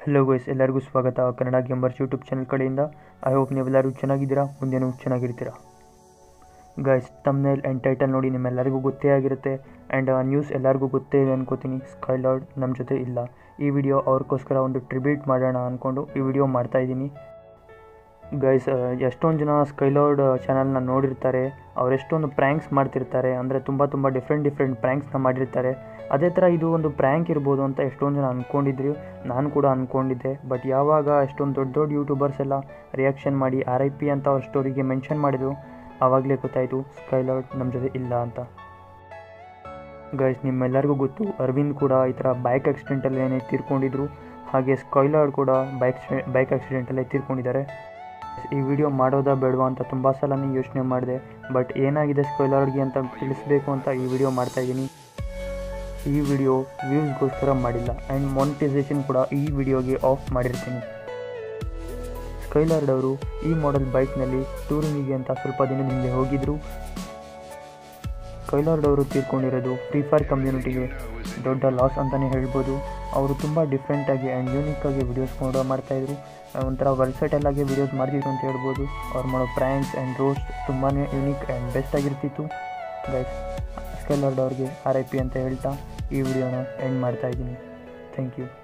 hello guys ಎಲ್ಲರಿಗೂ ಸ್ವಾಗತ Kannada gamers YouTube channel ಕಡೆಯಿಂದ ಐ ಹೋಪ್ ನೀವೆಲ್ಲರೂ ಚೆನ್ನಾಗಿದ್ದೀರಾ ಮುಂದೇನು ಚೆನ್ನಾಗಿರ್ತೀರಾ ಗೈಸ್ ತಮ್ನೇಲ್ ಆ್ಯಂಡ್ ಟೈಟಲ್ ನೋಡಿ ನಿಮ್ಮೆಲ್ಲರಿಗೂ ಗೊತ್ತೇ ಆಗಿರುತ್ತೆ ಆ್ಯಂಡ್ ನ್ಯೂಸ್ ಎಲ್ಲರಿಗೂ ಗೊತ್ತೇ ಇದೆ ಅನ್ಕೋತೀನಿ ಸ್ಕೈಲಾರ್ಡ್ ನಮ್ಮ ಜೊತೆ ಇಲ್ಲ ಈ ವಿಡಿಯೋ ಅವ್ರಿಗೋಸ್ಕರ ಒಂದು ಟ್ರಿಬ್ಯೂಟ್ ಮಾಡೋಣ ಅಂದ್ಕೊಂಡು ಈ ವಿಡಿಯೋ ಮಾಡ್ತಾಯಿದ್ದೀನಿ ಗೈಸ್ ಎಷ್ಟೊಂದು ಜನ ಸ್ಕೈಲಾರ್ಡ್ ಚಾನಲ್ನ ನೋಡಿರ್ತಾರೆ ಅವರೆಷ್ಟೊಂದು ಪ್ರ್ಯಾಂಕ್ಸ್ ಮಾಡ್ತಿರ್ತಾರೆ ಅಂದರೆ ತುಂಬ ತುಂಬ ಡಿಫ್ರೆಂಟ್ ಡಿಫ್ರೆಂಟ್ ಪ್ರ್ಯಾಂಕ್ಸ್ನ ಮಾಡಿರ್ತಾರೆ ಅದೇ ಥರ ಇದು ಒಂದು ಪ್ರ್ಯಾಂಕ್ ಇರ್ಬೋದು ಅಂತ ಎಷ್ಟೊಂದು ಜನ ಅಂದ್ಕೊಂಡಿದ್ರು ನಾನು ಕೂಡ ಅಂದ್ಕೊಂಡಿದ್ದೆ ಬಟ್ ಯಾವಾಗ ಎಷ್ಟೊಂದು ದೊಡ್ಡ ದೊಡ್ಡ ಯೂಟ್ಯೂಬರ್ಸ್ ಎಲ್ಲ ರಿಯಾಕ್ಷನ್ ಮಾಡಿ ಆರ್ ಐ ಪಿ ಅಂತ ಅವ್ರ ಸ್ಟೋರಿಗೆ ಮೆನ್ಷನ್ ಮಾಡಿದ್ರು ಆವಾಗಲೇ ಗೊತ್ತಾಯಿತು ಸ್ಕೈಲಾರ್ಡ್ ನಮ್ಮ ಜೊತೆ ಇಲ್ಲ ಅಂತ ಗೈಸ್ ನಿಮ್ಮೆಲ್ಲರಿಗೂ ಗೊತ್ತು ಅರವಿಂದ್ ಕೂಡ ಈ ಥರ ಬೈಕ್ ಆಕ್ಸಿಡೆಂಟಲ್ಲಿ ಏನೇ ತೀರ್ಕೊಂಡಿದ್ರು ಹಾಗೆ ಸ್ಕೈಲಾರ್ಡ್ ಕೂಡ ಬೈಕ್ ಬೈಕ್ ಆಕ್ಸಿಡೆಂಟಲ್ಲೇ ತೀರ್ಕೊಂಡಿದ್ದಾರೆ ಈ ವಿಡಿಯೋ ಮಾಡೋದಾ ಬೇಡವಾ ಅಂತ ತುಂಬ ಸಲನೇ ಯೋಚನೆ ಮಾಡಿದೆ ಬಟ್ ಏನಾಗಿದೆ ಸ್ಕೈಲಾರ್ಡ್ಗೆ ಅಂತ ತಿಳಿಸ್ಬೇಕು ಅಂತ ಈ ವಿಡಿಯೋ ಮಾಡ್ತಾಯಿದ್ದೀನಿ ಈ ವಿಡಿಯೋ ವ್ಯೂಸ್ಗೋಸ್ಕರ ಮಾಡಿಲ್ಲ ಆ್ಯಂಡ್ ಮಾನಿಟೈಸೇಷನ್ ಕೂಡ ಈ ವಿಡಿಯೋಗೆ ಆಫ್ ಮಾಡಿರ್ತೀನಿ ಸ್ಕೈಲಾರ್ಡ್ ಅವರು ಈ ಮಾಡೆಲ್ ಬೈಕ್ನಲ್ಲಿ ಟೂರಿಂಗಿಗೆ ಅಂತ ಸ್ವಲ್ಪ ದಿನದ ಹಿಂದೆ ಹೋಗಿದ್ರು ಸ್ಕೈಲಾರ್ಡ್ ಅವರು ತೀರ್ಕೊಂಡಿರೋದು ಫ್ರೀ ಫೈರ್ ಕಮ್ಯುನಿಟಿಗೆ ದೊಡ್ಡ ಲಾಸ್ ಅಂತಲೇ ಹೇಳ್ಬೋದು ಅವರು ತುಂಬ ಡಿಫ್ರೆಂಟಾಗಿ ಆ್ಯಂಡ್ ಯೂನಿಕ್ಕಾಗಿ ವಿಡಿಯೋಸ್ ಕೂಡ ಮಾಡ್ತಾಯಿದ್ರು ಒಂಥರ ವರ್ಸೈಟಲ್ ಆಗಿ ವಿಡಿಯೋಸ್ ಮಾಡ್ತಿದ್ರು ಅಂತ ಹೇಳ್ಬೋದು ಅವ್ರು ಮಾಡೋ ಪ್ರ್ಯಾಂಕ್ಸ್ ಆ್ಯಂಡ್ ರೋಸ್ಟ್ ತುಂಬಾ ಯೂನಿಕ್ ಆ್ಯಂಡ್ ಬೆಸ್ಟ್ ಆಗಿರ್ತಿತ್ತು ಗೈಸ್ ಸ್ಕೈಲಾರ್ಡ್ ಅವ್ರಿಗೆ ಆರ್ ಐ ಪಿ ಅಂತ ಹೇಳ್ತಾ ಈ ವಿಡಿಯೋನ ಎಂಡ್ ಮಾಡ್ತಾಯಿದ್ದೀನಿ ಥ್ಯಾಂಕ್ ಯು